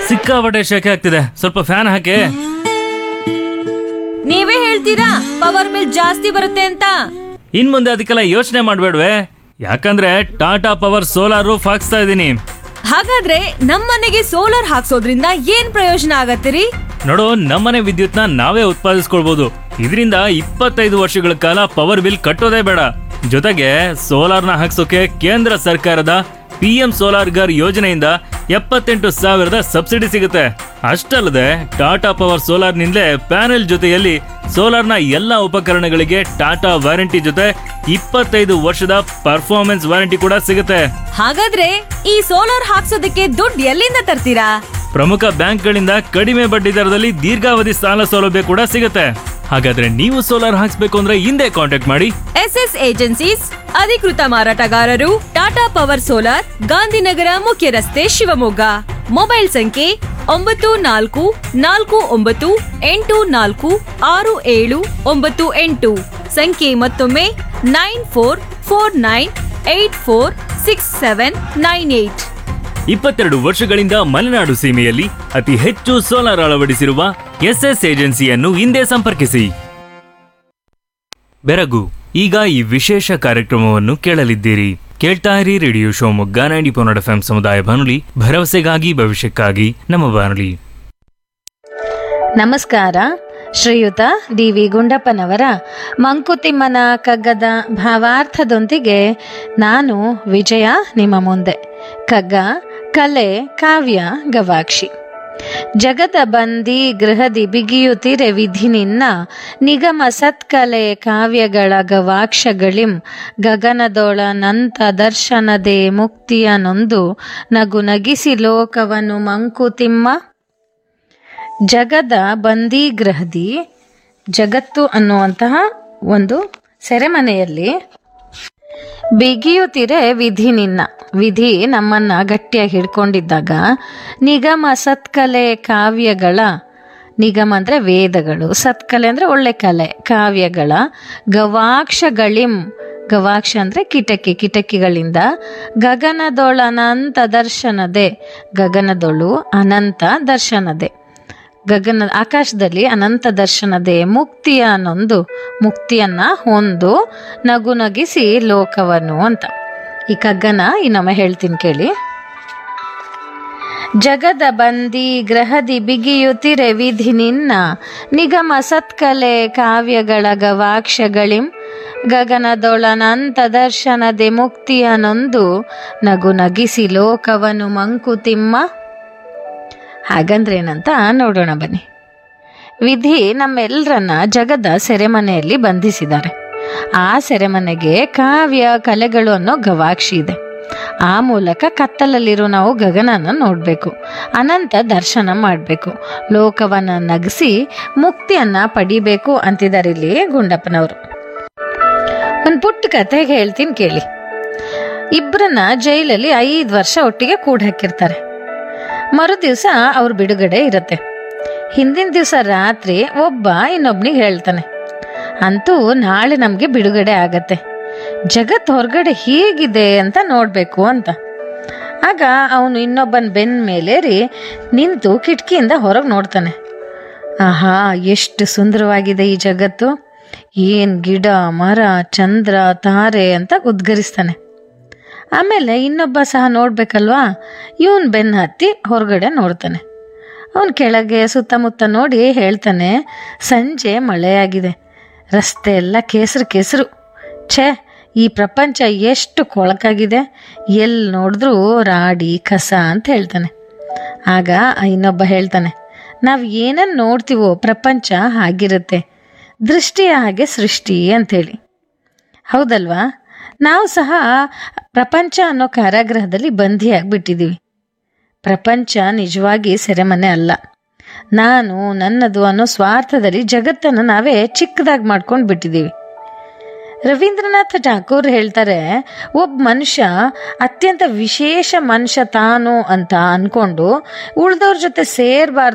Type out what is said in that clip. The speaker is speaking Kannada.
ಸಿಕ್ಕಾಪಟ್ಟೆ ಶೆಕೆ ಆಗ್ತಿದೆ ಸ್ವಲ್ಪ ಫ್ಯಾನ್ ಹಾಕಿ ನೀವೇ ಹೇಳ್ತೀರಾ ಪವರ್ ಬಿಲ್ ಜಾಸ್ತಿ ಬರುತ್ತೆ ಅಂತ ಇನ್ ಮುಂದೆ ಅದಕ್ಕೆಲ್ಲ ಯೋಚನೆ ಮಾಡ್ಬೇಡ್ವೆ ಯಾಕಂದ್ರೆ ಟಾಟಾ ಪವರ್ ಸೋಲಾರ್ ರೂಫ್ ಹಾಕ್ಸ್ತಾ ಇದ್ದೀನಿ ಹಾಗಾದ್ರೆ ನಮ್ಮನೆಗೆ ಸೋಲಾರ್ ಹಾಕ್ಸೋದ್ರಿಂದ ಏನ್ ಪ್ರಯೋಜನ ಆಗತ್ತಿರಿ ನೋಡು ನಮ್ಮನೆ ವಿದ್ಯುತ್ನ ನಾವೇ ಉತ್ಪಾದಿಸ್ಕೊಳ್ಬಹುದು ಇದರಿಂದ ಇಪ್ಪತ್ತೈದು ವರ್ಷಗಳ ಕಾಲ ಪವರ್ ಬಿಲ್ ಕಟ್ಟೋದೇ ಬೇಡ ಜೊತೆಗೆ ಸೋಲಾರ್ನ ಹಾಕ್ಸೋಕೆ ಕೇಂದ್ರ ಸರ್ಕಾರದ ಪಿ ಎಂ ಸೋಲಾರ್ ಗರ್ ಯೋಜನೆಯಿಂದ ಎಪ್ಪತ್ತೆಂಟು ಸಾವಿರದ ಸಬ್ಸಿಡಿ ಸಿಗುತ್ತೆ ಅಷ್ಟಲ್ಲದೆ ಟಾಟಾ ಪವರ್ ಸೋಲಾರ್ನಿಂದಲೇ ಪ್ಯಾನೆಲ್ ಜೊತೆಯಲ್ಲಿ ಸೋಲಾರ್ನ ಎಲ್ಲ ಉಪಕರಣಗಳಿಗೆ ಟಾಟಾ ವಾರಂಟಿ ಜೊತೆ ಇಪ್ಪತ್ತೈದು ವರ್ಷದ ಪರ್ಫಾರ್ಮೆನ್ಸ್ ವಾರಂಟಿ ಕೂಡ ಸಿಗುತ್ತೆ ಹಾಗಾದ್ರೆ ಈ ಸೋಲಾರ್ ಹಾಕ್ಸೋದಕ್ಕೆ ದುಡ್ಡು ಎಲ್ಲಿಂದ ತರ್ತೀರಾ ಪ್ರಮುಖ ಬ್ಯಾಂಕ್ಗಳಿಂದ ಕಡಿಮೆ ಬಡ್ಡಿ ದರದಲ್ಲಿ ದೀರ್ಘಾವಧಿ ಸಾಲ ಸೌಲಭ್ಯ ಕೂಡ ಸಿಗುತ್ತೆ ಹಾಗಾದ್ರೆ ನೀವು ಸೋಲಾರ್ ಹಾಕ್ಸ್ಬೇಕು ಅಂದ್ರೆ ಹಿಂದೆ ಕಾಂಟ್ಯಾಕ್ಟ್ ಮಾಡಿ ಎಸ್ ಎಸ್ ಏಜೆನ್ಸೀಸ್ ಅಧಿಕೃತ ಮಾರಾಟಗಾರರು ಟಾಟಾ ಪವರ್ ಸೋಲಾರ್ ಗಾಂಧಿನಗರ ಮುಖ್ಯ ರಸ್ತೆ ಶಿವಮೊಗ್ಗ ಮೊಬೈಲ್ ಸಂಖ್ಯೆ ಒಂಬತ್ತು ನಾಲ್ಕು ನಾಲ್ಕು ಒಂಬತ್ತು ಎಂಟು ನಾಲ್ಕು ಆರು ಏಳು ಒಂಬತ್ತು ಎಂಟು ಸಂಖ್ಯೆ ಮತ್ತೊಮ್ಮೆ nine four four nine eight four six seven nine eight ಇಪ್ಪತ್ತೆರಡು ವರ್ಷಗಳಿಂದ ಮಲೆನಾಡು ಸೀಮೆಯಲ್ಲಿ ಅತಿ ಹೆಚ್ಚು ಸೋಲಾರ್ ಅಳವಡಿಸಿರುವ ಎಸ್ಎಸ್ ಏಜೆನ್ಸಿಯನ್ನು ಹಿಂದೆ ಸಂಪರ್ಕಿಸಿ ಬೆರಗು ಈಗ ಈ ವಿಶೇಷ ಕಾರ್ಯಕ್ರಮವನ್ನು ಕೇಳಲಿದ್ದೀರಿ ಕೇಳ್ತಾ ಇರಿ ರೇಡಿಯೋ ಶಿವಮೊಗ್ಗ ನೈಂಟಿ ಪೊನ್ನಡ ಎಫ್ ಸಮುದಾಯ ಬಾನುಲಿ ಭರವಸೆಗಾಗಿ ಭವಿಷ್ಯಕ್ಕಾಗಿ ನಮ್ಮ ಬಾನುಲಿ ನಮಸ್ಕಾರ ಶ್ರೀಯುತ ಡಿ ವಿ ಗುಂಡಪ್ಪನವರ ಮಂಕುತಿಮ್ಮನ ಕಗ್ಗದ ಭಾವಾರ್ಥದೊಂದಿಗೆ ನಾನು ವಿಜಯ ನಿಮ್ಮ ಮುಂದೆ ಕಗ್ಗ ಕಲೆ ಕಾವ್ಯ ಗವಾಕ್ಷಿ ಜಗದ ಬಂದಿ ಗೃಹದಿ ಬಿಗಿಯುತ್ತಿರೆ ವಿಧಿ ನಿನ್ನ ನಿಗಮ ಸತ್ಕಲೆ ಕಾವ್ಯಗಳ ಗವಾಕ್ಷಗಳಿಂ ಗಗನದೊಳ ನಂತ ದರ್ಶನದೆ ಮುಕ್ತಿಯ ನೊಂದು ನಗು ನಗಿಸಿ ಲೋಕವನ್ನು ಮಂಕುತಿಮ್ಮ ಜಗದ ಬಂದಿಗೃಹದಿ ಜಗತ್ತು ಅನ್ನುವಂತಹ ಒಂದು ಸೆರೆಮನೆಯಲ್ಲಿ ಬಿಗಿಯುತ್ತಿರೆ ವಿಧಿ ನಿನ್ನ ವಿಧಿ ನಮ್ಮನ್ನ ಗಟ್ಟಿಯಾಗಿ ಹಿಡ್ಕೊಂಡಿದ್ದಾಗ ನಿಗಮ ಸತ್ಕಲೆ ಕಾವ್ಯಗಳ ನಿಗಮ ಅಂದ್ರೆ ವೇದಗಳು ಸತ್ಕಲೆ ಅಂದ್ರೆ ಒಳ್ಳೆ ಕಲೆ ಕಾವ್ಯಗಳ ಗವಾಕ್ಷಗಳಿಂ ಗವಾಕ್ಷ ಅಂದ್ರೆ ಕಿಟಕಿ ಕಿಟಕಿಗಳಿಂದ ಗಗನದೊಳ ಅನಂತ ದರ್ಶನದೆ ಗಗನದೊಳು ಅನಂತ ದರ್ಶನದೆ ಗಗನ ಆಕಾಶದಲ್ಲಿ ಅನಂತ ದರ್ಶನದೆ ಮುಕ್ತಿಯ ನೊಂದು ಮುಕ್ತಿಯನ್ನ ಹೊಂದು ನಗು ನಗಿಸಿ ಲೋಕವನ್ನು ಅಂತ ಈ ಕಗ್ಗನ ಇನ್ನೊಮ್ಮೆ ಹೇಳ್ತೀನಿ ಕೇಳಿ ಜಗದ ಬಂದಿ ಗ್ರಹದಿ ಬಿಗಿಯುತ್ತಿರೆ ವಿಧಿ ನಿನ್ನ ನಿಗಮ ಸತ್ಕಲೆ ಕಾವ್ಯಗಳ ಗವಾಕ್ಷಗಳಿಂ ಗಗನದೊಳನಂತ ದರ್ಶನದೆ ಮುಕ್ತಿಯ ನೊಂದು ನಗು ನಗಿಸಿ ಲೋಕವನ್ನು ಮಂಕುತಿಮ್ಮ ಹಾಗಂದ್ರೇನಂತ ನೋಡೋಣ ಬನ್ನಿ ವಿಧಿ ನಮ್ಮೆಲ್ಲರನ್ನ ಜಗದ ಸೆರೆಮನೆಯಲ್ಲಿ ಬಂಧಿಸಿದ್ದಾರೆ ಆ ಸೆರೆಮನೆಗೆ ಕಾವ್ಯ ಕಲೆಗಳು ಅನ್ನೋ ಗವಾಕ್ಷಿ ಇದೆ ಆ ಮೂಲಕ ಕತ್ತಲಲ್ಲಿರೋ ನಾವು ಗಗನನ ನೋಡಬೇಕು ಅನಂತ ದರ್ಶನ ಮಾಡಬೇಕು ಲೋಕವನ್ನ ನಗಿಸಿ ಮುಕ್ತಿಯನ್ನ ಪಡಿಬೇಕು ಅಂತಿದ್ದಾರೆ ಇಲ್ಲಿ ಗುಂಡಪ್ಪನವರು ಒಂದು ಪುಟ್ಟ ಕತೆ ಹೇಳ್ತೀನಿ ಕೇಳಿ ಇಬ್ಬರನ್ನ ಜೈಲಲ್ಲಿ ಐದು ವರ್ಷ ಒಟ್ಟಿಗೆ ಕೂಡ ಹಾಕಿರ್ತಾರೆ ಮರು ದಿವಸ ಅವ್ರ ಬಿಡುಗಡೆ ಇರುತ್ತೆ ಹಿಂದಿನ ದಿವಸ ರಾತ್ರಿ ಒಬ್ಬ ಇನ್ನೊಬ್ನಿಗೆ ಹೇಳ್ತಾನೆ ಅಂತೂ ನಾಳೆ ನಮಗೆ ಬಿಡುಗಡೆ ಆಗತ್ತೆ ಜಗತ್ ಹೊರಗಡೆ ಹೇಗಿದೆ ಅಂತ ನೋಡಬೇಕು ಅಂತ ಆಗ ಅವನು ಇನ್ನೊಬ್ಬನ ಬೆನ್ನ ಮೇಲೇರಿ ನಿಂತು ಕಿಟಕಿಯಿಂದ ಹೊರಗೆ ನೋಡ್ತಾನೆ ಆಹಾ ಎಷ್ಟು ಸುಂದರವಾಗಿದೆ ಈ ಜಗತ್ತು ಏನ್ ಗಿಡ ಮರ ಚಂದ್ರ ತಾರೆ ಅಂತ ಉದ್ಗರಿಸ್ತಾನೆ ಆಮೇಲೆ ಇನ್ನೊಬ್ಬ ಸಹ ನೋಡ್ಬೇಕಲ್ವಾ ಇವನ್ ಬೆನ್ನ ಹತ್ತಿ ಹೊರಗಡೆ ನೋಡ್ತಾನೆ ಅವನ್ ಕೆಳಗೆ ಸುತ್ತಮುತ್ತ ನೋಡಿ ಹೇಳ್ತಾನೆ ಸಂಜೆ ಮಳೆಯಾಗಿದೆ ರಸ್ತೆ ಎಲ್ಲ ಕೇಸರು ಕೇಸರು ಛೇ ಈ ಪ್ರಪಂಚ ಎಷ್ಟು ಕೊಳಕಾಗಿದೆ ಎಲ್ಲಿ ನೋಡಿದ್ರೂ ರಾಡಿ ಕಸ ಅಂತ ಹೇಳ್ತಾನೆ ಆಗ ಇನ್ನೊಬ್ಬ ಹೇಳ್ತಾನೆ ನಾವು ಏನನ್ನು ನೋಡ್ತೀವೋ ಪ್ರಪಂಚ ಹಾಗಿರುತ್ತೆ ದೃಷ್ಟಿಯ ಹಾಗೆ ಸೃಷ್ಟಿ ಅಂಥೇಳಿ ಹೌದಲ್ವಾ ನಾವು ಸಹ ಪ್ರಪಂಚ ಅನ್ನೋ ಕಾರಾಗೃಹದಲ್ಲಿ ಬಂಧಿಯಾಗ್ಬಿಟ್ಟಿದ್ದೀವಿ ಪ್ರಪಂಚ ನಿಜವಾಗಿ ಸೆರೆಮನೆ ಅಲ್ಲ ನಾನು ನನ್ನದು ಅನ್ನೋ ಸ್ವಾರ್ಥದಲ್ಲಿ ಜಗತ್ತನ್ನು ನಾವೇ ಚಿಕ್ಕದಾಗಿ ಮಾಡ್ಕೊಂಡು ಬಿಟ್ಟಿದ್ದೀವಿ ರವೀಂದ್ರನಾಥ ಠಾಕೂರ್ ಹೇಳ್ತಾರೆ ಒಬ್ಬ ಮನುಷ್ಯ ಅತ್ಯಂತ ವಿಶೇಷ ಮನುಷ್ಯ ತಾನು ಅಂತ ಅನ್ಕೊಂಡು ಉಳ್ದವ್ರ ಜೊತೆ ಸೇರ್ಬಾರ್ದು